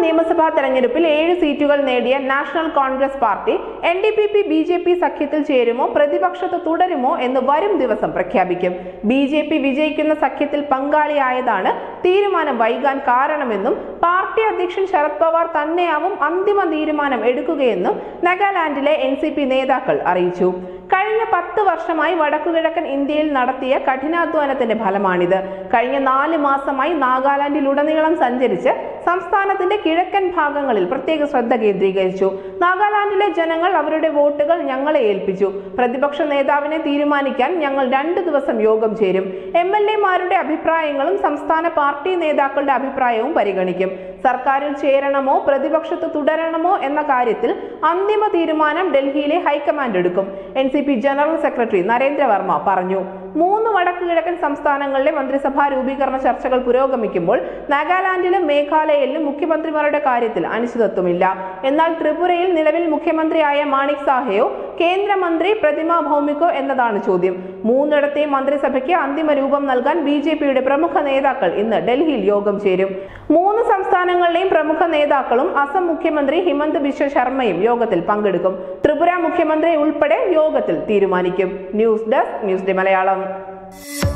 നിയമസഭാ തെരഞ്ഞെടുപ്പിൽ ഏഴ് സീറ്റുകൾ നേടിയ National Congress Party N D P P B J P സഖ്യത്തിൽ ചേരുമോ പ്രതിപക്ഷത്ത് തുടരുമോ എന്ന് വരും ദിവസം പ്രഖ്യാപിക്കും ബി ജെ പി വിജയിക്കുന്ന സഖ്യത്തിൽ പങ്കാളിയായതാണ് തീരുമാനം വൈകാൻ കാരണമെന്നും പാർട്ടി അധ്യക്ഷൻ ശരത് പവാർ തന്നെയാവും അന്തിമ തീരുമാനം എടുക്കുകയെന്നും നാഗാലാൻഡിലെ എൻ സി പി നേതാക്കൾ അറിയിച്ചു കഴിഞ്ഞ പത്ത് വർഷമായി വടക്കുകിഴക്കൻ ഇന്ത്യയിൽ നടത്തിയ കഠിനാധ്വാനത്തിന്റെ ഫലമാണിത് കഴിഞ്ഞ നാല് മാസമായി നാഗാലാൻഡിലുടനീളം സഞ്ചരിച്ച് സംസ്ഥാനത്തിന്റെ കിഴക്കൻ ഭാഗങ്ങളിൽ പ്രത്യേക ശ്രദ്ധ കേന്ദ്രീകരിച്ചു നാഗാലാൻഡിലെ ജനങ്ങൾ അവരുടെ വോട്ടുകൾ ഞങ്ങളെ ഏൽപ്പിച്ചു പ്രതിപക്ഷ നേതാവിനെ തീരുമാനിക്കാൻ ഞങ്ങൾ രണ്ടു ദിവസം യോഗം ചേരും എം എൽ എമാരുടെ അഭിപ്രായങ്ങളും സംസ്ഥാന പാർട്ടി നേതാക്കളുടെ അഭിപ്രായവും പരിഗണിക്കും സർക്കാരിൽ ചേരണമോ പ്രതിപക്ഷത്ത് തുടരണമോ എന്ന കാര്യത്തിൽ അന്തിമ തീരുമാനം ഡൽഹിയിലെ ഹൈക്കമാൻഡ് എടുക്കും N C P general secretary Narendra Varma പറഞ്ഞു മൂന്ന് വടക്ക് കിഴക്കൻ സംസ്ഥാനങ്ങളിലെ മന്ത്രിസഭാ രൂപീകരണ ചർച്ചകൾ പുരോഗമിക്കുമ്പോൾ നാഗാലാൻഡിലും മേഘാലയയിലും മുഖ്യമന്ത്രിമാരുടെ കാര്യത്തിൽ അനിശ്ചിതത്വമില്ല എന്നാൽ ത്രിപുരയിൽ നിലവിൽ മുഖ്യമന്ത്രിയായ മാണിക് സാഹയോ കേന്ദ്രമന്ത്രി പ്രതിമ ഭൗമികോ എന്നതാണ് ചോദ്യം മൂന്നിടത്തെയും മന്ത്രിസഭയ്ക്ക് അന്തിമ രൂപം നൽകാൻ ബി ജെ പിയുടെ പ്രമുഖ നേതാക്കൾ ഇന്ന് ഡൽഹിയിൽ യോഗം ചേരും മൂന്ന് സംസ്ഥാനങ്ങളിലെയും പ്രമുഖ നേതാക്കളും അസം മുഖ്യമന്ത്രി ഹിമന്ത് ബിശ്വ ശർമ്മയും യോഗത്തിൽ പങ്കെടുക്കും ത്രിപുര മുഖ്യമന്ത്രി ഉൾപ്പെടെ യോഗത്തിൽ തീരുമാനിക്കും news desk news day Malayalam